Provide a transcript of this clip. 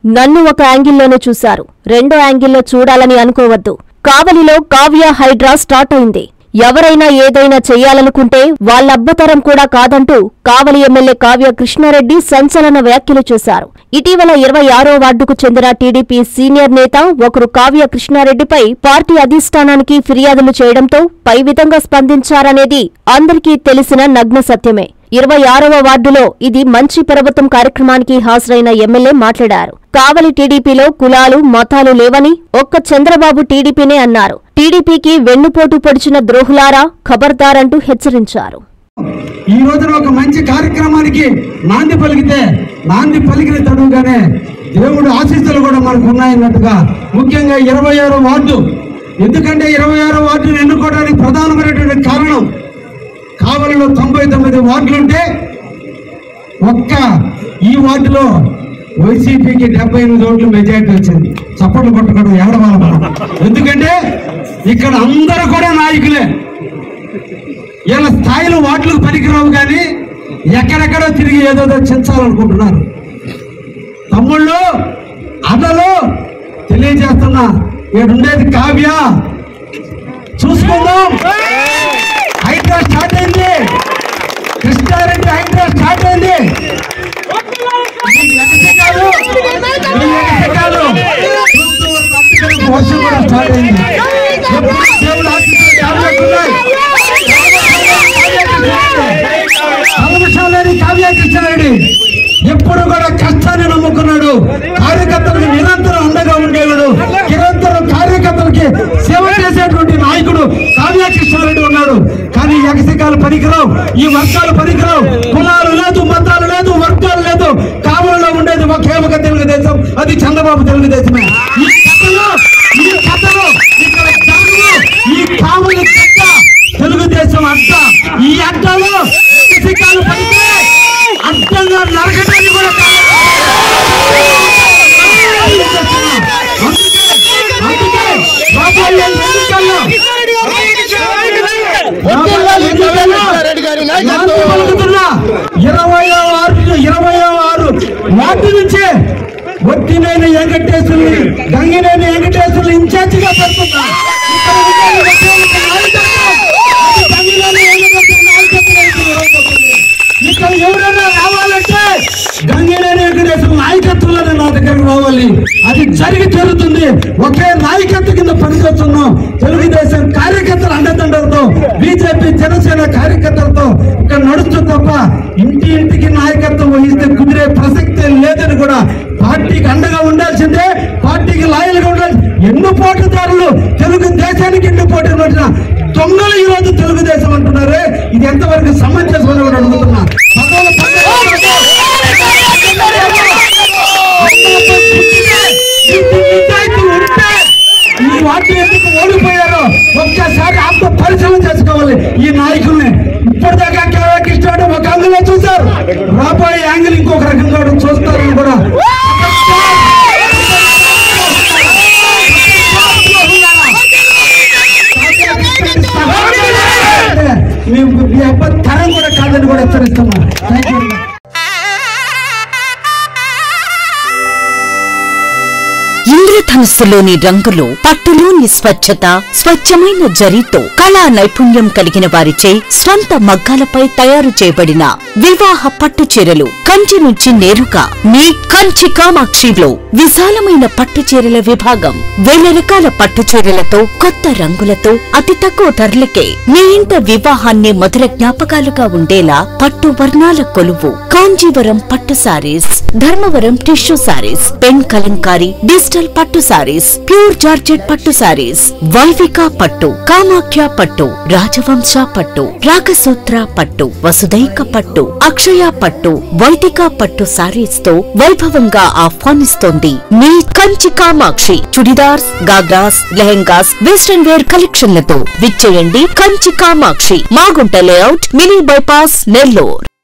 నన్ను ఒక యాంగిల్లోనే చూశారు రెండో యాంగిల్లో చూడాలని అనుకోవద్దు కావలిలో కావ్య హైడ్రా స్టార్ట్ అయింది ఎవరైనా ఏదైనా చెయ్యాలనుకుంటే వాళ్ళబ్బతరం కూడా కాదంటూ కావలి ఎమ్మెల్యే కావ్య కృష్ణారెడ్డి సంచలన వ్యాఖ్యలు చేశారు ఇటీవల ఇరవై ఆరో వార్డుకు చెందిన టీడీపీ సీనియర్ నేత ఒకరు కావ్య కృష్ణారెడ్డిపై పార్టీ అధిష్టానానికి ఫిర్యాదులు చేయడంతో పై విధంగా స్పందించారనేది అందరికీ తెలిసిన నగ్న సత్యమే ఇరవై ఆరవ వార్డులో ఇది మంచి ప్రభుత్వం కార్యక్రమానికి హాజరైన ఎమ్మెల్యే మాట్లాడారు కావలి టీడీపీలో కులాలు మతాలు లేవని ఒక్క చంద్రబాబు టీడీపీనే అన్నారు టీడీపీకి వెన్నుపోటు పొడిచిన ద్రోహులారా ఖబర్దారంటూ హెచ్చరించారు ఈ రోజున ఒక మంచి కార్యక్రమానికి నాంది పలికితే నాంది పలికిన తడుగానే దేవుడు ఆశీస్సులు కూడా మనకు ఉన్నాయన్నట్టుగా ముఖ్యంగా ఇరవై ఆరో వార్డు ఎందుకంటే ఇరవై ఆరో వార్డును ఎన్నుకోవడానికి ప్రధానమైనటువంటి కారణం కావలిలో తొంభై తొమ్మిది వార్డులుంటే ఒక్క ఈ వార్డులో వైసీపీకి డెబ్బై ఎనిమిది ఓట్లు మెజారిటీ వచ్చింది చప్పట్లు కొట్టుకోవడం ఎవడ మనం ఎందుకంటే ఇక్కడ అందరూ కూడా నాయకులే వీళ్ళ స్థాయిలో వాటిలకు పనికిరావు కానీ ఎక్కడెక్కడో తిరిగి ఏదోదో చించాలనుకుంటున్నారు తమ్ముళ్ళు అన్నలు తెలియజేస్తున్నా ఉండేది కావ్య చూసుకుందాం హైడ్రా స్టార్ట్ అయింది కృష్ణారెడ్డి హైడ్రా స్టార్ట్ అయింది ఇది ఎగసి కాదు, ఇది ఎగసి కాదు. చూస్తూ ఉన్న అతిథులకు వర్షం కూడా స్టార్ట్ అయింది ఎప్పుడు దేవుడు ఆశీస్సులు కావ్యకు ఉన్నాయి. కల్మషాలేని కావ్య కృష్ణారెడ్డి ఎప్పుడు కూడా కష్టాన్ని నమ్ముకున్నాడు కార్యకర్తలకు నిరంతరం అండగా ఉండేవాడు నిరంతరం కార్యకర్తలకి సేవ చేసేటువంటి నాయకుడు కావ్య కృష్ణారెడ్డి ఉన్నాడు కానీ ఎగసికాలు పనికిరావు ఈ వర్గాలు పనికిరావు కులాలు లేదు మతాలు లేదు వర్గాలు లేదు కావలలో ఉండేది ఒకే ఒక తెలుగుదేశం అది చంద్రబాబు తెలుగుదేశమే ఈ కథలో ఈ కథలో ఇక్కడ జరుగులో ఈ కావలి గడ్డ తెలుగుదేశం అడ్డ ఈ అడ్డలో ఎగసికాలు పలికే అడ్డంగా నరకటాన్ని కూడా అందుకే రాబోయే ఎన్నికల్లో ఇరవై ఆరు ఇరవై ఆరు వాటి నుంచే ఒట్టినేని వెంకటేశ్వరుని గంగినేని వెంకటేశ్వరుని ఇన్ఛార్జిగా పెడుతున్నా ఇక్కడ ఉండేది ఒకే ఒక నాయకత్వం. అది గంగినేని వెంకటేశ్వరుని నాయకత్వం అయితే ఇవ్వబోతుంది. ఇక్కడ ఎవరైనా రావాలంటే గంగినేని వెంకటేశ్వర నాయకత్వంలోనే నా దగ్గరకు రావాలి అది జరిగి తీరుతుంది ఒకే నాయకత్వం కింద పనిచేస్తున్నాం తెలుగుదేశం కార్యకర్తల అండదండలతో బీజేపీ జనసేన కార్యకర్తలతో ఇక్కడ నడుస్తుంది తప్ప ఇంటి ఇంటికి నాయకత్వం వహిస్తే కుదిరే ప్రసక్తే లేదని కూడా పార్టీకి అండగా ఉండాల్సిందే పార్టీకి లాయల్గా ఉండాలి ఎన్నో పోటీదారులు తెలుగు దేశానికి ఎన్నో పోటీ పట్టిన దొంగలు ఈ రోజు తెలుగుదేశం అంటున్నారే ఇది ఎంతవరకు సమంజసం అని కూడా అడుగుతున్నా పదవుల పదవుల ఈ వాటి ఎందుకు ఓడిపోయారో ఒక్కసారి అంత పరిశీలన చేసుకోవాలి ఈ నాయకుల్ని ఇప్పటిదాకా కేవలం కృష్ణుడు ఒక యాంగిల్ చూశారు రాబోయే యాంగిల్ ఇంకొక రకంగా కూడా చూస్తారని కూడా మీ మీ అబ్బాయి తరం కూడా కాదని కూడా హెచ్చరిస్తున్నా థ్యాంక్ యూ ఇంద్రధనుస్సులోని రంగులు పట్టులోని స్వచ్ఛత స్వచ్ఛమైన జరీతో కళా నైపుణ్యం కలిగిన వారిచే స్వంత మగ్గాలపై తయారు చేయబడిన వివాహ పట్టు చీరలు కంచి నుంచి నేరుగా మీ కంచి కామాక్షిలో విశాలమైన పట్టు చీరల విభాగం వేల రకాల పట్టు చీరలతో కొత్త రంగులతో అతి తక్కువ ధరలకే మీ ఇంట వివాహాన్ని మధుర జ్ఞాపకాలుగా ఉండేలా పట్టు వర్ణాల కొలువు కాంజీవరం పట్టు saris Dharmavaram tissue saris pen Kalamkari digital పట్టు సారీస్ ప్యూర్ జార్జెట్ పట్టు సారీస్ వైవిక పట్టు కామాఖ్య పట్టు రాజవంశ పట్టు రాగసూత్ర పట్టు వసుదైక పట్టు అక్షయ పట్టు వైదిక పట్టు సారీస్ తో వైభవంగా ఆహ్వానిస్తోంది మీ కంచి కామాక్షి చుడిదార్స్ గాగ్రాస్ లెహెంగాస్ వెస్టర్న్ వేర్ కలెక్షన్లతో విచ్చేయండి Kanchi Kamakshi Magunta layout mini bypass Nellore